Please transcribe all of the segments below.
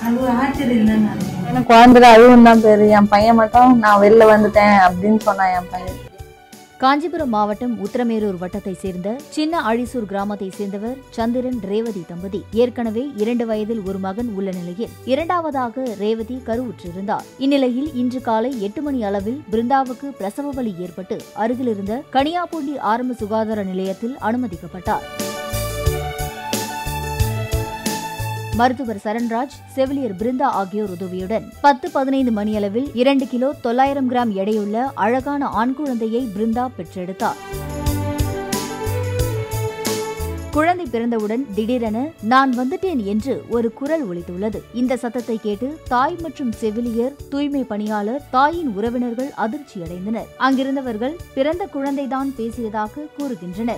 அது ஆச்சரியம் தான் எனக்கு குழந்தை அழுவும் தான் பேரு என் பையன் மட்டும் நான் வெளில வந்துட்டேன் அப்படின்னு சொன்னான் என் பையன் காஞ்சிபுரம் மாவட்டம் உத்திரமேரூர் வட்டத்தை சேர்ந்த சின்ன அழிசூர் கிராமத்தை சேர்ந்தவர் சந்திரன் ரேவதி தம்பதி ஏற்கனவே இரண்டு வயதில் ஒரு மகன் உள்ள நிலையில் இரண்டாவதாக ரேவதி கருவுற்றிருந்தார் இந்நிலையில் இன்று காலை எட்டு மணி அளவில் பிருந்தாவுக்கு பிரசவ வலி ஏற்பட்டு அருகிலிருந்த கனியாப்பூண்டி ஆரம்ப சுகாதார நிலையத்தில் அனுமதிக்கப்பட்டார் மருத்துவர் சரண்ராஜ் செவிலியர் பிருந்தா ஆகியோர் உதவியுடன் பத்து பதினைந்து மணியளவில் இரண்டு கிலோ தொள்ளாயிரம் கிராம் எடையுள்ள அழகான ஆண் குழந்தையை பிருந்தா பெற்றெடுத்தார் குழந்தை பிறந்தவுடன் திடீரென நான் வந்துட்டேன் என்று ஒரு குரல் ஒலித்துள்ளது இந்த சத்தத்தை கேட்டு தாய் மற்றும் செவிலியர் தூய்மை பணியாளர் தாயின் உறவினர்கள் அதிர்ச்சியடைந்தனர் அங்கிருந்தவர்கள் பிறந்த குழந்தைதான் பேசியதாக கூறுகின்றனர்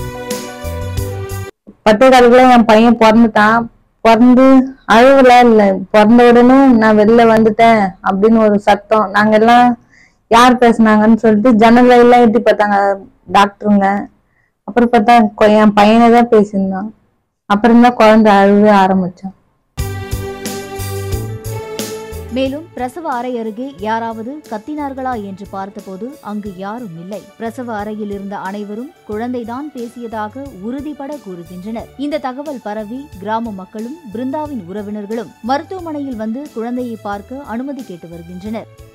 பத்தே காலுக்குள்ள என் பையன் பிறந்துட்டான் பிறந்து அழுவல இல்ல பிறந்த உடனே நான் வெளில வந்துட்டேன் அப்படின்னு ஒரு சத்தம் நாங்க எல்லாம் யார் பேசுனாங்கன்னு சொல்லிட்டு ஜன்னல்ல எல்லாம் எட்டி பார்த்தாங்க டாக்டருங்க அப்புறம் பார்த்தா கொ- என் பையனை தான் பேசியிருந்தான் அப்புறம் தான் குழந்தை அழுவே ஆரம்பிச்சான் மேலும் பிரசவ அறை அருகே யாராவது கத்தினார்களா என்று பார்த்தபோது அங்கு யாரும் இல்லை பிரசவ அறையில் இருந்த அனைவரும் குழந்தைதான் பேசியதாக உறுதிபட கூறுகின்றனர் இந்த தகவல் பரவி கிராம மக்களும் பிருந்தாவின் உறவினர்களும் மருத்துவமனையில் வந்து குழந்தையை பார்க்க அனுமதி கேட்டு வருகின்றனர்